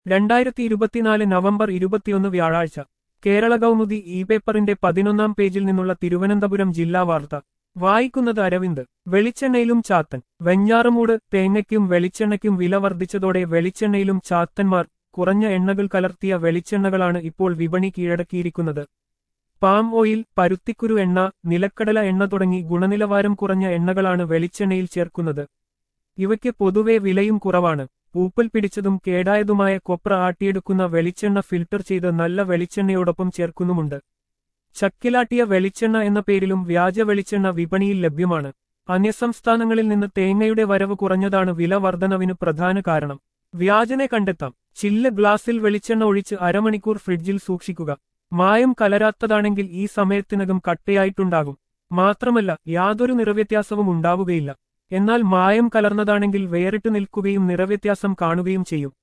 രണ്ടായിരത്തി ഇരുപത്തിനാല് നവംബർ ഇരുപത്തിയൊന്ന് വ്യാഴാഴ്ച കേരള കൗമുദി ഇ പേപ്പറിന്റെ പതിനൊന്നാം പേജിൽ നിന്നുള്ള തിരുവനന്തപുരം ജില്ലാ വാർത്ത വായിക്കുന്നത് അരവിന്ദ് വെളിച്ചെണ്ണയിലും ചാത്തൻ വെഞ്ഞാറുമൂട് തേങ്ങയ്ക്കും വെളിച്ചെണ്ണയ്ക്കും വില വർദ്ധിച്ചതോടെ വെളിച്ചെണ്ണയിലും ചാത്തന്മാർ കുറഞ്ഞ എണ്ണകൾ കലർത്തിയ വെളിച്ചെണ്ണകളാണ് ഇപ്പോൾ വിപണി കീഴടക്കിയിരിക്കുന്നത് പാം ഓയിൽ പരുത്തിക്കുരു എണ്ണ നിലക്കടല എണ്ണ തുടങ്ങി ഗുണനിലവാരം കുറഞ്ഞ എണ്ണകളാണ് വെളിച്ചെണ്ണയിൽ ചേർക്കുന്നത് ഇവയ്ക്ക് പൊതുവെ വിലയും കുറവാണ് പൂപ്പൽ പിടിച്ചതും കേടായതുമായ കൊപ്ര ആട്ടിയെടുക്കുന്ന വെളിച്ചെണ്ണ ഫിൽട്ടർ ചെയ്ത് നല്ല വെളിച്ചെണ്ണയോടൊപ്പം ചേർക്കുന്നുമുണ്ട് ചക്കിലാട്ടിയ വെളിച്ചെണ്ണ എന്ന പേരിലും വ്യാജ വെളിച്ചെണ്ണ വിപണിയിൽ ലഭ്യമാണ് അന്യസംസ്ഥാനങ്ങളിൽ നിന്ന് തേങ്ങയുടെ വരവ് കുറഞ്ഞതാണ് വില വർധനവിന് പ്രധാന കാരണം വ്യാജനെ കണ്ടെത്താം ചില്ല് ഗ്ലാസിൽ വെളിച്ചെണ്ണ ഒഴിച്ച് അരമണിക്കൂർ ഫ്രിഡ്ജിൽ സൂക്ഷിക്കുക മായം കലരാത്തതാണെങ്കിൽ ഈ സമയത്തിനകം കട്ടയായിട്ടുണ്ടാകും മാത്രമല്ല യാതൊരു നിറവ്യത്യാസവും ഉണ്ടാവുകയില്ല എന്നാൽ മായം കലർന്നതാണെങ്കിൽ വേറിട്ട് നിൽക്കുകയും നിറവ്യത്യാസം കാണുകയും ചെയ്യും